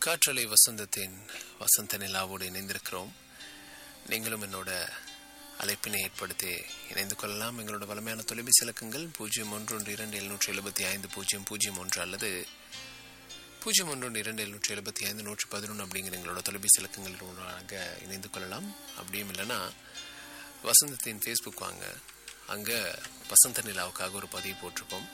காற்றலை வசந்தத்தின் வசந்த நிலாவோடு இணைந்திருக்கிறோம் நீங்களும் என்னோட அழைப்பினை ஏற்படுத்தி இணைந்து கொள்ளலாம் எங்களோட வளமையான தொலைபேசி இலக்கங்கள் பூஜ்ஜியம் ஒன்று ஒன்று இரண்டு எழுநூற்றி எழுபத்தி ஐந்து பூஜ்ஜியம் பூஜ்ஜியம் ஒன்று அல்லது பூஜ்ஜியம் ஒன்று ஒன்று இரண்டு எழுநூற்றி எழுபத்தி ஐந்து நூற்றி பதினொன்று அப்படிங்கிற எங்களோட தொலைபேசி இலக்கங்கள் மூலமாக இணைந்து கொள்ளலாம் அப்படியும் இல்லைன்னா வசந்தத்தின் ஃபேஸ்புக் வாங்க அங்கே வசந்த நிலாவுக்காக ஒரு பதிவு போட்டிருக்கோம்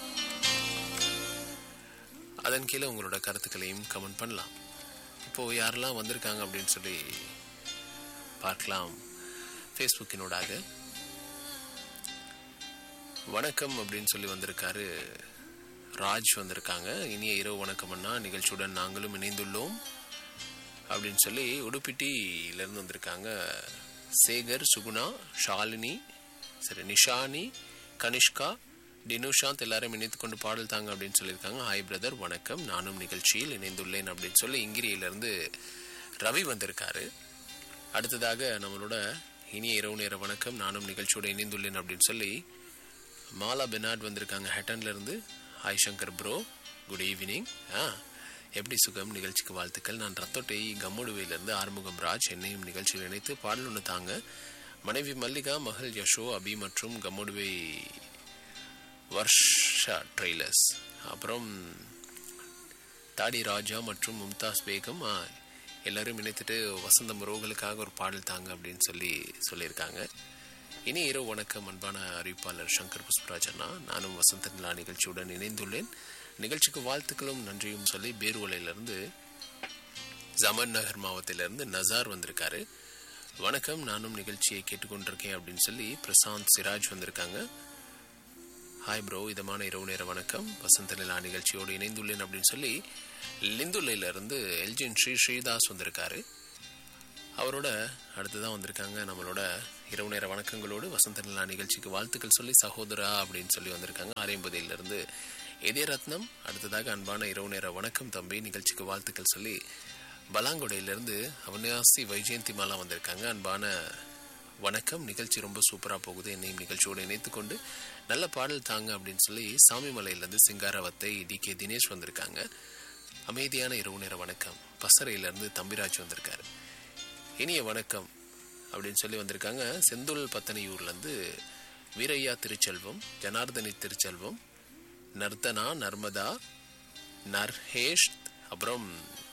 அதன் கீழே உங்களோட கருத்துக்களையும் கமெண்ட் பண்ணலாம் இப்போது யாரெல்லாம் வந்திருக்காங்க அப்படின்னு சொல்லி பார்க்கலாம் ஃபேஸ்புக்கினூடாக வணக்கம் அப்படின்னு சொல்லி வந்திருக்காரு ராஜ் வந்திருக்காங்க இனிய இரவு வணக்கம் அண்ணா நிகழ்ச்சியுடன் நாங்களும் இணைந்துள்ளோம் அப்படின்னு சொல்லி உடுப்பிட்டியிலேருந்து வந்திருக்காங்க சேகர் சுகுணா ஷாலினி சரி நிஷானி கனிஷ்கா டினுஷாந்த் எல்லாரும் இணைத்து கொண்டு பாடல் தாங்க அப்படின்னு சொல்லியிருக்காங்க ஹாய் பிரதர் வணக்கம் நானும் நிகழ்ச்சியில் இணைந்துள்ளேன் அப்படின்னு சொல்லி இங்கிரியிலேருந்து ரவி வந்திருக்காரு அடுத்ததாக நம்மளோட இனிய இரவு நேர வணக்கம் நானும் நிகழ்ச்சியோட இணைந்துள்ளேன் அப்படின்னு சொல்லி மாலா பெனாட் வந்திருக்காங்க ஹேட்டன்லேருந்து hi Shankar bro good evening ஆ எப்படி சுகம் நிகழ்ச்சிக்கு வாழ்த்துக்கள் நான் ரத்தோட்டை கம்முடுவையிலிருந்து ஆறுமுகம் ராஜ் என்னையும் நிகழ்ச்சியில் இணைத்து பாடல் ஒன்று தாங்க மனைவி மல்லிகா மகள் யஷோ அபி மற்றும் கம்முடுவை வர்ஷா ட்ரெய்லர்ஸ் அப்புறம் தாடி ராஜா மற்றும் மும்தாஸ் பேகம் ஆ, எல்லாரும் இணைத்துட்டு வசந்த உறவுகளுக்காக ஒரு பாடல் தாங்க அப்படின்னு சொல்லி சொல்லியிருக்காங்க இனி இரவு வணக்கம் அன்பான அறிவிப்பாளர் சங்கர் புஷ்பராஜ் அண்ணா நானும் வசந்த நிலா நிகழ்ச்சியுடன் இணைந்துள்ளேன் நிகழ்ச்சிக்கு வாழ்த்துக்களும் நன்றியும் சொல்லி பேர்வலையிலிருந்து ஜமன் நகர் மாவட்டத்திலிருந்து நசார் வந்திருக்காரு வணக்கம் நானும் நிகழ்ச்சியை கேட்டுக்கொண்டிருக்கேன் அப்படின்னு சொல்லி பிரசாந்த் சிராஜ் வந்திருக்காங்க ஹாய் ப்ரோ இதமான இரவு நேர வணக்கம் வசந்த நிலா நிகழ்ச்சியோடு இணைந்துள்ளேன் அப்படின்னு சொல்லி லிந்துலையில இருந்து எல்ஜின் ஸ்ரீ ஸ்ரீதாஸ் வந்திருக்காரு அவரோட அடுத்துதான் வந்திருக்காங்க நம்மளோட இரவு நேர வணக்கங்களோடு வசந்த நிலா நிகழ்ச்சிக்கு வாழ்த்துக்கள் சொல்லி சகோதரா அப்படின்னு சொல்லி வந்திருக்காங்க ஆரியம்பதியில இருந்து இதயரத்னம் அடுத்ததாக அன்பான இரவு நேர வணக்கம் தம்பி நிகழ்ச்சிக்கு வாழ்த்துக்கள் சொல்லி பலாங்குடையிலிருந்து அவனாசி வைஜெயந்தி மாலா வந்திருக்காங்க அன்பான வணக்கம் நிகழ்ச்சி ரொம்ப சூப்பராக போகுது என்னையும் நிகழ்ச்சியோடு இணைத்துக்கொண்டு நல்ல பாடல் தாங்க அப்படின்னு சொல்லி சாமிமலையிலேருந்து சிங்காரவத்தை டி கே தினேஷ் வந்திருக்காங்க அமைதியான இரவு நேர வணக்கம் பசறையிலேருந்து தம்பிராஜ் வந்திருக்காரு இனிய வணக்கம் அப்படின்னு சொல்லி வந்திருக்காங்க செந்துல் பத்தனையூர்லேருந்து வீரையா திருச்செல்வம் ஜனார்தனி திருச்செல்வம் நர்தனா நர்மதா நர்ஹேஷ் அப்புறம்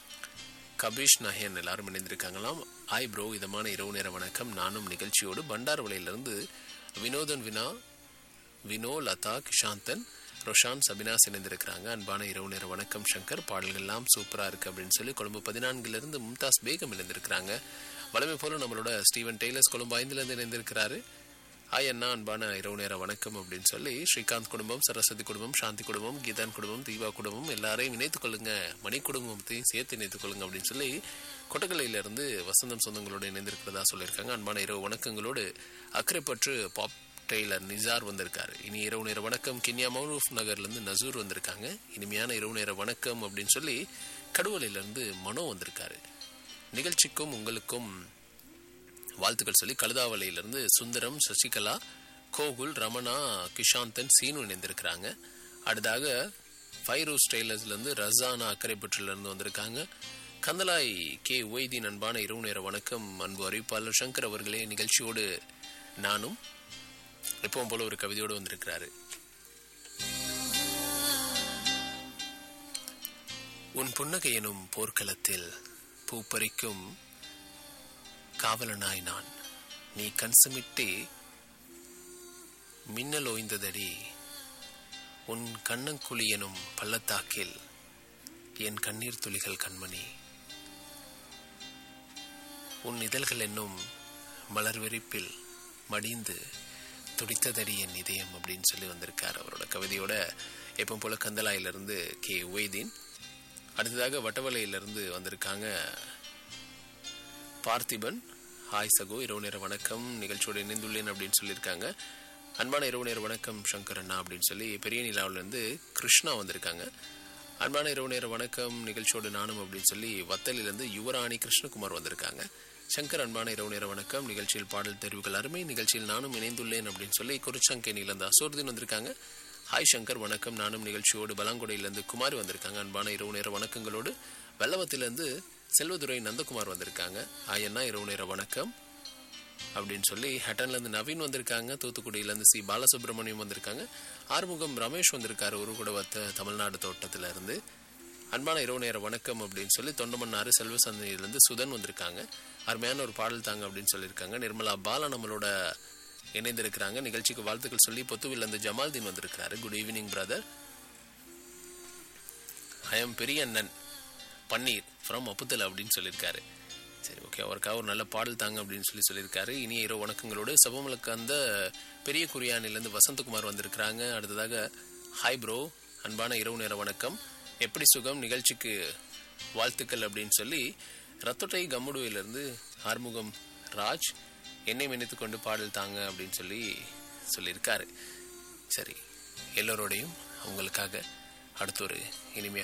கபீஷ் நஹேன் எல்லாரும் இணைந்திருக்காங்களாம் ஆய் ப்ரோ இதமான இரவு நேர வணக்கம் நானும் நிகழ்ச்சியோடு பண்டார்வளையிலிருந்து வினோதன் வினா வினோ லதா கிஷாந்தன் ரொஷான் சபினாஸ் இணைந்திருக்கிறாங்க அன்பான இரவு நேர வணக்கம் சங்கர் பாடல்கள்லாம் சூப்பராக இருக்கு அப்படின்னு சொல்லி கொழும்பு பதினான்கிலிருந்து மும்தாஸ் பேகம் இணைந்திருக்கிறாங்க வளமை போல நம்மளோட ஸ்டீவன் டெய்லர்ஸ் கொழும்பு ஐந்துலேருந்து இணைந்திருக்கிறாரு ஹாய் அண்ணா அன்பான இரவு நேர வணக்கம் அப்படின்னு சொல்லி ஸ்ரீகாந்த் குடும்பம் சரஸ்வதி குடும்பம் சாந்தி குடும்பம் கீதான் குடும்பம் தீபா குடும்பம் எல்லாரையும் இணைத்துக் கொள்ளுங்க மணி குடும்பத்தையும் சேர்த்து இணைத்துக் கொள்ளுங்க அப்படின்னு சொல்லி கொட்டக்கலையிலிருந்து வசந்தம் சொந்தங்களோடு இணைந்திருக்கிறதா சொல்லியிருக்காங்க அன்பான இரவு வணக்கங்களோடு அக்கறைப்பற்று பாப் டெய்லர் நிசார் வந்திருக்காரு இனி இரவு நேர வணக்கம் கின்யா மௌனூஃப் நகர்லேருந்து நசூர் வந்திருக்காங்க இனிமையான இரவு நேர வணக்கம் அப்படின்னு சொல்லி கடுவலையிலேருந்து மனோ வந்திருக்காரு நிகழ்ச்சிக்கும் உங்களுக்கும் வாழ்த்துக்கள் சொல்லி கழுதாவளையிலிருந்து சுந்தரம் சசிகலா கோகுல் ரமணா கிஷாந்தன் சீனு இணைந்திருக்கிறாங்க அடுத்தாக ஃபைரூஸ் டெய்லர்ஸ்லேருந்து ரசானா அக்கரைப்பற்றிலிருந்து வந்திருக்காங்க கந்தலாய் கே ஒய்தீன் அன்பான இரவு நேர வணக்கம் அன்பு அறிவிப்பாளர் சங்கர் அவர்களே நிகழ்ச்சியோடு நானும் எப்பவும் போல ஒரு கவிதையோடு வந்திருக்கிறாரு உன் புன்னகை எனும் போர்க்களத்தில் பூப்பறிக்கும் காவலனாய் நான் நீ கண்சமிட்டே மின்னல் ஓய்ந்ததடி உன் கண்ணங்குழி எனும் பள்ளத்தாக்கில் என் கண்ணீர் துளிகள் கண்மணி உன் இதழ்கள் என்னும் மலர் வெறிப்பில் மடிந்து துடித்ததடி என் இதயம் அப்படின்னு சொல்லி வந்திருக்கார் அவரோட கவிதையோட எப்பவும் போல கந்தலாயிலிருந்து கே ஒய்தீன் அடுத்ததாக வட்டவலையிலிருந்து வந்திருக்காங்க பார்த்திபன் ஹாய் சகோ இரவு நேர வணக்கம் நிகழ்ச்சியோடு இணைந்துள்ளேன் அப்படின்னு சொல்லியிருக்காங்க அன்பான இரவு நேர வணக்கம் சங்கர் அண்ணா அப்படின்னு சொல்லி பெரிய நிலாவிலேருந்து கிருஷ்ணா வந்திருக்காங்க அன்பான இரவு நேர வணக்கம் நிகழ்ச்சியோடு நானும் அப்படின்னு சொல்லி வத்தலிலிருந்து யுவராணி கிருஷ்ணகுமார் வந்திருக்காங்க சங்கர் அன்பான இரவு நேர வணக்கம் நிகழ்ச்சியில் பாடல் தெரிவுகள் அருமை நிகழ்ச்சியில் நானும் இணைந்துள்ளேன் அப்படின்னு சொல்லி குறிச்சங்கேனியிலேருந்து அசோர்தீன் வந்திருக்காங்க ஹாய் சங்கர் வணக்கம் நானும் நிகழ்ச்சியோடு பலாங்குடையிலேருந்து குமார் வந்திருக்காங்க அன்பான இரவு நேர வணக்கங்களோடு வெள்ளவத்திலேருந்து செல்வதுரை நந்தகுமார் வந்திருக்காங்க ஹாய் அண்ணா இரவு நேர வணக்கம் அப்படின்னு சொல்லி ஹட்டன்லேருந்து நவீன் வந்திருக்காங்க தூத்துக்குடியிலேருந்து சி பாலசுப்ரமணியம் வந்திருக்காங்க ஆறுமுகம் ரமேஷ் வந்திருக்காரு ஒரு கூட வத்த தமிழ்நாடு தோட்டத்துல இருந்து அன்பான இரவு நேர வணக்கம் அப்படின்னு சொல்லி தொண்டமன்னாறு செல்வசந்தையிலேருந்து சுதன் வந்திருக்காங்க அருமையான ஒரு பாடல் தாங்க அப்படின்னு சொல்லியிருக்காங்க நிர்மலா பாலா நம்மளோட இணைந்திருக்கிறாங்க நிகழ்ச்சிக்கு வாழ்த்துக்கள் சொல்லி பொத்துவிலேருந்து ஜமால்தீன் வந்திருக்கிறாரு good evening brother I am பெரிய அண்ணன் பன்னீர் ஃப்ரம் அப்புத்தல் அப்படின்னு சொல்லியிருக்காரு சரி ஓகே அவருக்காக ஒரு நல்ல பாடல் தாங்க அப்படின்னு சொல்லி சொல்லியிருக்காரு இனிய இரவு வணக்கங்களோடு சபமலுக்கு அந்த பெரிய குறியானிலேருந்து வசந்தகுமார் வந்திருக்கிறாங்க அடுத்ததாக ஹாய் ப்ரோ அன்பான இரவு நேர வணக்கம் எப்படி சுகம் நிகழ்ச்சிக்கு வாழ்த்துக்கள் அப்படின்னு சொல்லி ரத்தொட்டை கம்முடுவிலிருந்து ஆறுமுகம் ராஜ் என்னை நினைத்து கொண்டு பாடல் தாங்க அப்படின்னு சொல்லி சொல்லியிருக்காரு சரி எல்லோரோடையும் உங்களுக்காக அடுத்த ஒரு இனிமையான